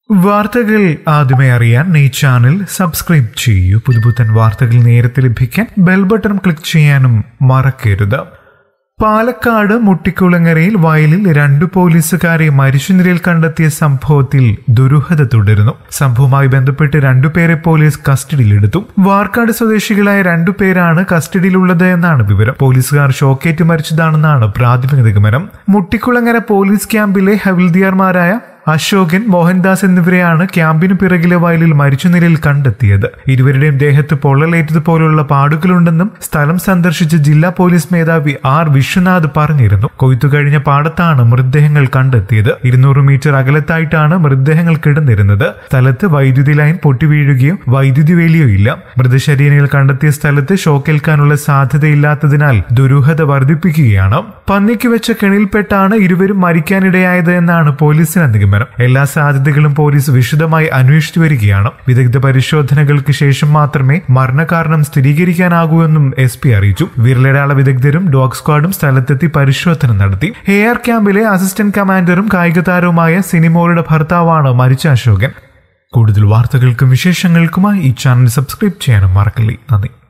വാർത്തകൾ ആദ്യമേ അറിയാൻ ഈ ചാനൽ സബ്സ്ക്രൈബ് ചെയ്യൂ പുതുപുത്തൻ വാർത്തകൾ നേരത്തെ ലഭിക്കാൻ ബെൽ ബട്ടൺ ക്ലിക്ക് ചെയ്യാനും മറക്കരുത് പാലക്കാട് മുട്ടിക്കുളങ്ങരയിൽ വയലിൽ രണ്ടു പോലീസുകാരെ മരിച്ച നിലയിൽ കണ്ടെത്തിയ സംഭവത്തിൽ ദുരൂഹത തുടരുന്നു സംഭവവുമായി ബന്ധപ്പെട്ട് രണ്ടുപേരെ പോലീസ് കസ്റ്റഡിയിലെടുത്തു വാർക്കാട് സ്വദേശികളായ രണ്ടുപേരാണ് കസ്റ്റഡിയിലുള്ളത് എന്നാണ് വിവരം പോലീസുകാർ ഷോക്കേറ്റ് മരിച്ചതാണെന്നാണ് പ്രാഥമിക നിഗമനം മുട്ടിക്കുളങ്ങര പോലീസ് ക്യാമ്പിലെ ഹവിൽദിയാർമാരായ അശോകൻ മോഹൻദാസ് എന്നിവരെയാണ് ക്യാമ്പിനു പിറകിലെ വയലിൽ മരിച്ച നിലയിൽ കണ്ടെത്തിയത് ഇരുവരുടെയും ദേഹത്ത് പൊള്ളലേറ്റതുപോലുള്ള പാടുകളുണ്ടെന്നും സ്ഥലം സന്ദർശിച്ച ജില്ലാ പോലീസ് മേധാവി ആർ വിശ്വനാഥ് പറഞ്ഞിരുന്നു കൊയ്ത്തു കഴിഞ്ഞ പാടത്താണ് മൃതദേഹങ്ങൾ കണ്ടെത്തിയത് ഇരുന്നൂറ് മീറ്റർ അകലത്തായിട്ടാണ് മൃതദേഹങ്ങൾ കിടന്നിരുന്നത് സ്ഥലത്ത് വൈദ്യുതി ലൈൻ പൊട്ടിവീഴുകയോ വൈദ്യുതി വേലിയോ ഇല്ല മൃതശരീരങ്ങൾ കണ്ടെത്തിയ സ്ഥലത്ത് ഷോക്കേൽക്കാനുള്ള സാധ്യതയില്ലാത്തതിനാൽ ദുരൂഹത വർദ്ധിപ്പിക്കുകയാണ് പന്നിക്ക് വെച്ച കെണിയിൽപ്പെട്ടാണ് ഇരുവരും മരിക്കാനിടയായത് എന്നാണ് പോലീസിന് നിഗമനം എല്ലാ സാധ്യതകളും പോലീസ് വിശദമായി അന്വേഷിച്ചു വരികയാണ് വിദഗ്ധ പരിശോധനകൾക്ക് ശേഷം മാത്രമേ മരണകാരണം സ്ഥിരീകരിക്കാനാകൂ എന്നും എസ് പി അറിയിച്ചു വിരലടയാള വിദഗ്ധരും ഡോഗ് സ്ക്വാഡും സ്ഥലത്തെത്തി പരിശോധന നടത്തി എ ആർ ക്യാമ്പിലെ അസിസ്റ്റന്റ് കമാൻഡറും കായിക താരവുമായ സിനിമോളുടെ ഭർത്താവാണ് മരിച്ച അശോകൻ കൂടുതൽ വാർത്തകൾക്കും വിശേഷങ്ങൾക്കുമായി ഈ ചാനൽ സബ്സ്ക്രൈബ് ചെയ്യാനും മറക്കല്ലേ നന്ദി